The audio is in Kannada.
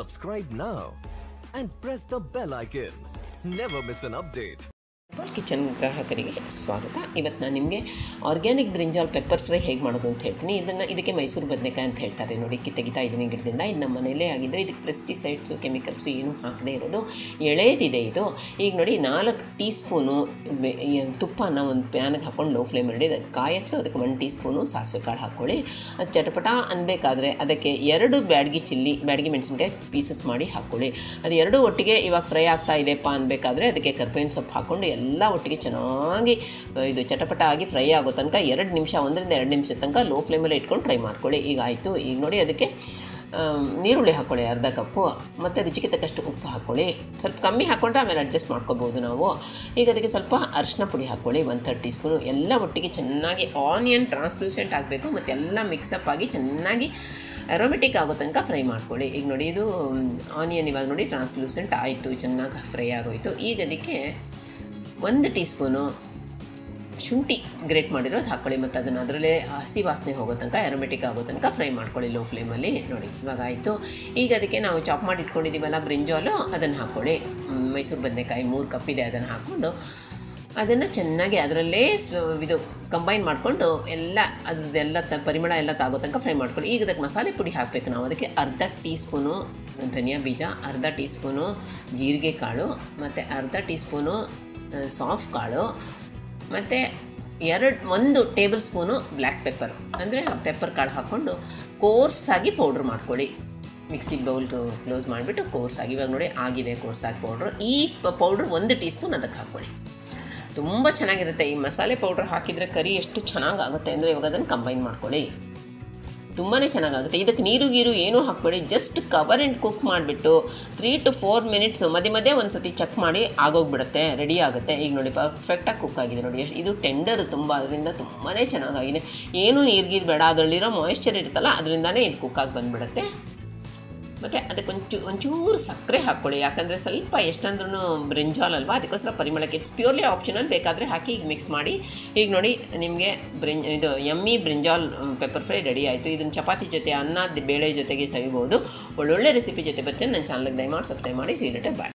Subscribe now and press the bell icon. Never miss an update. Kitchen ಗ್ರಾಹಕರಿಗೆ ಸ್ವಾಗತ ಇವತ್ತು ನಾನು ನಿಮಗೆ ಆರ್ಗ್ಯಾನಿಕ್ ಬ್ರಿಂಜಾಲ್ ಪೆಪ್ಪರ್ ಫ್ರೈ ಹೇಗೆ ಮಾಡೋದು ಅಂತ ಹೇಳ್ತೀನಿ ಇದನ್ನು ಇದಕ್ಕೆ ಮೈಸೂರು ಬದನೆಕಾಯಿ ಅಂತ ಹೇಳ್ತಾರೆ ನೋಡಿ ತೆಗಿತಾ ಇದ್ದೀನಿ ಗಿಡದಿಂದ ಇದು ನಮ್ಮ ಮನೇಲೇ ಆಗಿದ್ದು ಇದಕ್ಕೆ ಪೆಸ್ಟಿಸೈಡ್ಸು ಕೆಮಿಕಲ್ಸು ಏನೂ ಹಾಕದೇ ಇರೋದು ಎಳೆದಿದೆ ಇದು ಈಗ ನೋಡಿ ನಾಲ್ಕು ಟೀ ಸ್ಪೂನು ಬೆ- ಈ ತುಪ್ಪನ ಒಂದು ಪ್ಯಾನ್ಗೆ ಹಾಕ್ಕೊಂಡು ಲೋ ಫ್ಲೇಮ್ ಮಾಡಿ ಅದಕ್ಕೆ ಕಾಯತ್ತು ಅದಕ್ಕೆ ಒಂದು ಟೀ ಸ್ಪೂನು ಸಾಸಿವೆ ಕಾಳು ಹಾಕ್ಕೊಳ್ಳಿ ಅದು ಚಟಪಟ ಅನ್ಬೇಕಾದ್ರೆ ಅದಕ್ಕೆ ಎರಡು ಬ್ಯಾಡ್ಗಿ ಚಿಲ್ಲಿ ಬ್ಯಾಡ್ಗಿ ಮೆಣಸಿನ್ಕಾಯಿ ಪೀಸಸ್ ಮಾಡಿ ಹಾಕ್ಕೊಳ್ಳಿ ಅದು ಎರಡು ಒಟ್ಟಿಗೆ ಇವಾಗ ಫ್ರೈ ಆಗ್ತಾ ಇದೆಪ್ಪ ಅನ್ಬೇಕಾದ್ರೆ ಅದಕ್ಕೆ ಕರ್ಬೇವಿನ ಸೊಪ್ಪು ಹಾಕ್ಕೊಂಡು ಎಲ್ಲ ಒಟ್ಟಿಗೆ ಚೆನ್ನಾಗಿ ಆ, ಇದು ಚಟಪಟ ಆಗಿ ಫ್ರೈ ಆಗೋ ತನಕ ಎರಡು ನಿಮಿಷ ಒಂದರಿಂದ ಎರಡು ನಿಮಿಷದ ತನಕ ಲೋ ಫ್ಲೇಮಲ್ಲಿ ಇಟ್ಕೊಂಡು ಫ್ರೈ ಮಾಡ್ಕೊಳ್ಳಿ ಈಗ ಆಯಿತು ಈಗ ನೋಡಿ ಅದಕ್ಕೆ ಆಮ್, ನೀರುಳ್ಳಿ ಹಾಕ್ಕೊಳ್ಳಿ ಅರ್ಧ ಕಪ್ಪು ಮತ್ತು ರುಚಿಗೆ ತಕ್ಕಷ್ಟು ಉಪ್ಪು ಹಾಕ್ಕೊಳ್ಳಿ ಸ್ವಲ್ಪ ಕಮ್ಮಿ ಹಾಕ್ಕೊಂಡ್ರೆ ಆಮೇಲೆ ಅಡ್ಜಸ್ಟ್ ಮಾಡ್ಕೋಬೋದು ನಾವು ಈಗ ಅದಕ್ಕೆ ಸ್ವಲ್ಪ ಅರಿಶಿನ ಪುಡಿ ಹಾಕ್ಕೊಳ್ಳಿ ಒಂದು ಥರ್ಟಿ ಸ್ಪೂನು ಎಲ್ಲ ಒಟ್ಟಿಗೆ ಚೆನ್ನಾಗಿ ಆನಿಯನ್ ಟ್ರಾನ್ಸ್ಲೂಸೆಂಟ್ ಆಗಬೇಕು ಮತ್ತು ಎಲ್ಲ ಮಿಕ್ಸಪ್ ಆಗಿ ಚೆನ್ನಾಗಿ ಅರೋಮೆಟಿಕ್ ಆಗೋ ತನಕ ಫ್ರೈ ಮಾಡ್ಕೊಳ್ಳಿ ಈಗ ನೋಡಿ ಇದು ಆನಿಯನ್ ಇವಾಗ ನೋಡಿ ಟ್ರಾನ್ಸ್ಲೂಸೆಂಟ್ ಆಯಿತು ಚೆನ್ನಾಗಿ ಫ್ರೈ ಆಗೋಯಿತು ಈಗ ಅದಕ್ಕೆ ಒಂದು ಟೀ ಸ್ಪೂನು ಶುಂಠಿ ಗ್ರೇಟ್ ಮಾಡಿರೋದು ಹಾಕ್ಕೊಳ್ಳಿ ಮತ್ತು ಅದನ್ನು ಅದರಲ್ಲೇ ಹಸಿ ವಾಸನೆ ಹೋಗೋ ತನಕ ಅರೋಮೆಟಿಕ್ ಆಗೋ ತನಕ ಫ್ರೈ ಮಾಡ್ಕೊಳ್ಳಿ ಲೋ ಫ್ಲೇಮಲ್ಲಿ ನೋಡಿ ಇವಾಗ ಆಯಿತು ಈಗ ಅದಕ್ಕೆ ನಾವು ಚಾಪ್ ಮಾಡಿ ಇಟ್ಕೊಂಡಿದ್ದೀವಲ್ಲ ಬ್ರಿಂಜಾಲು ಅದನ್ನು ಹಾಕ್ಕೊಳ್ಳಿ ಮ್, ಮೈಸೂರು ಬದನೆಕಾಯಿ ಮೂರು ಕಪ್ ಇದೆ ಅದನ್ನು ಹಾಕ್ಕೊಂಡು ಅದನ್ನು ಚೆನ್ನಾಗಿ ಅದರಲ್ಲೇ ಫ- ಇದು ಕಂಬೈನ್ ಮಾಡಿಕೊಂಡು ಎಲ್ಲ ಅದೆಲ್ಲ ತ ಪರಿಮಳ ಎಲ್ಲ ತಾಗೋ ತನಕ ಫ್ರೈ ಮಾಡ್ಕೊಳ್ಳಿ ಈಗ ಅದಕ್ಕೆ ಮಸಾಲೆ ಪುಡಿ ಹಾಕಬೇಕು ನಾವು ಅದಕ್ಕೆ ಅರ್ಧ ಟೀ ಸ್ಪೂನು ಧನಿಯಾ ಬೀಜ ಅರ್ಧ ಟೀ ಸ್ಪೂನು ಜೀರಿಗೆ ಕಾಳು ಮತ್ತು ಅರ್ಧ ಟೀ ಸ್ಪೂನು ಸಾಫ್ ಕಾಳು ಮತ್ತು ಎರಡು ಒಂದು ಟೇಬಲ್ ಸ್ಪೂನು ಬ್ಲ್ಯಾಕ್ ಪೆಪ್ಪರ್ ಅಂದರೆ ಪೆಪ್ಪರ್ ಕಾಳು ಹಾಕ್ಕೊಂಡು ಕೋರ್ಸಾಗಿ ಪೌಡ್ರ್ ಮಾಡ್ಕೊಳ್ಳಿ ಮಿಕ್ಸಿ ಬೌಲ್ ಕ್ಲೋಸ್ ಮಾಡಿಬಿಟ್ಟು ಕೋರ್ಸಾಗಿ ಇವಾಗ ನೋಡಿ ಆಗಿದೆ ಕೋರ್ಸಾಗಿ ಪೌಡ್ರು ಈ ಪೌಡ್ರ್ ಒಂದು ಟೀ ಸ್ಪೂನ್ ಅದಕ್ಕೆ ಹಾಕ್ಕೊಳ್ಳಿ ತುಂಬ ಚೆನ್ನಾಗಿರುತ್ತೆ ಈ ಮಸಾಲೆ ಪೌಡ್ರ್ ಹಾಕಿದರೆ ಕರಿ ಎಷ್ಟು ಚೆನ್ನಾಗಾಗುತ್ತೆ ಅಂದರೆ ಇವಾಗ ಅದನ್ನು ಕಂಬೈನ್ ಮಾಡ್ಕೊಳ್ಳಿ ತುಂಬಾ ಚೆನ್ನಾಗಾಗುತ್ತೆ ಇದಕ್ಕೆ ನೀರು ಗೀರು ಏನೂ ಹಾಕ್ಬೇಡಿ ಜಸ್ಟ್ ಕವರ್ ಆ್ಯಂಡ್ ಕುಕ್ ಮಾಡಿಬಿಟ್ಟು ತ್ರೀ ಟು ಫೋರ್ ಮಿನಿಟ್ಸ್ ಮಧ್ಯೆ ಮಧ್ಯೆ ಒಂದು ಸತಿ ಚೆಕ್ ಮಾಡಿ ಆಗೋಗ್ಬಿಡುತ್ತೆ ರೆಡಿ ಆಗುತ್ತೆ ಈಗ ನೋಡಿ ಪರ್ಫೆಕ್ಟಾಗಿ ಕುಕ್ ಆಗಿದೆ ನೋಡಿ ಎಷ್ಟು ಇದು ಟೆಂಡರ್ ತುಂಬ ಅದರಿಂದ ತುಂಬಾ ಚೆನ್ನಾಗಾಗಿದೆ ಏನೂ ನೀರು ಗೀರು ಬೇಡ ಅದರಲ್ಲಿರೋ ಮಾಯಿಶ್ಚರ್ ಇರುತ್ತಲ್ಲ ಅದರಿಂದನೇ ಇದು ಕುಕ್ಕಾಗಿ ಬಂದುಬಿಡುತ್ತೆ ಮತ್ತು ಅದಕ್ಕೆ ಒಂಚೂ ಒಂಚೂರು ಸಕ್ಕರೆ ಹಾಕ್ಕೊಳ್ಳಿ ಯಾಕಂದರೆ ಸ್ವಲ್ಪ ಎಷ್ಟಂದ್ರೂ ಬ್ರಿಂಜಾಲ್ ಅಲ್ವಾ ಅದಕ್ಕೋಸ್ಕರ ಪರಿಮಳಕ್ಕೆ ಇಟ್ಸ್ ಪ್ಯೂರ್ಲಿ ಆಪ್ಷನಲ್ ಬೇಕಾದರೆ ಹಾಕಿ ಈಗ ಮಿಕ್ಸ್ ಮಾಡಿ ಈಗ ನೋಡಿ ನಿಮಗೆ ಬ್ರಿಂ ಇದು ಎಮ್ಮಿ ಬ್ರಿಂಜಾಲ್ ಪೆಪ್ಪರ್ ಫ್ರೈ ರೆಡಿ ಆಯಿತು ಇದನ್ನು ಚಪಾತಿ ಜೊತೆ ಅನ್ನ ಬೇಳೆ ಜೊತೆಗೆ ಸವಿಬೋದು ಒಳ್ಳೊಳ್ಳೆ ರೆಸಿಪಿ ಜೊತೆ ಬರ್ತೀನಿ ನನ್ನ ಚಾನಲ್ಗೆ ದಯಮಾಡಿ ಸಬ್ಸ್ಕ್ರೈಬ್ ಮಾಡಿ ಸೀರಿಟೆ ಬಾಯ್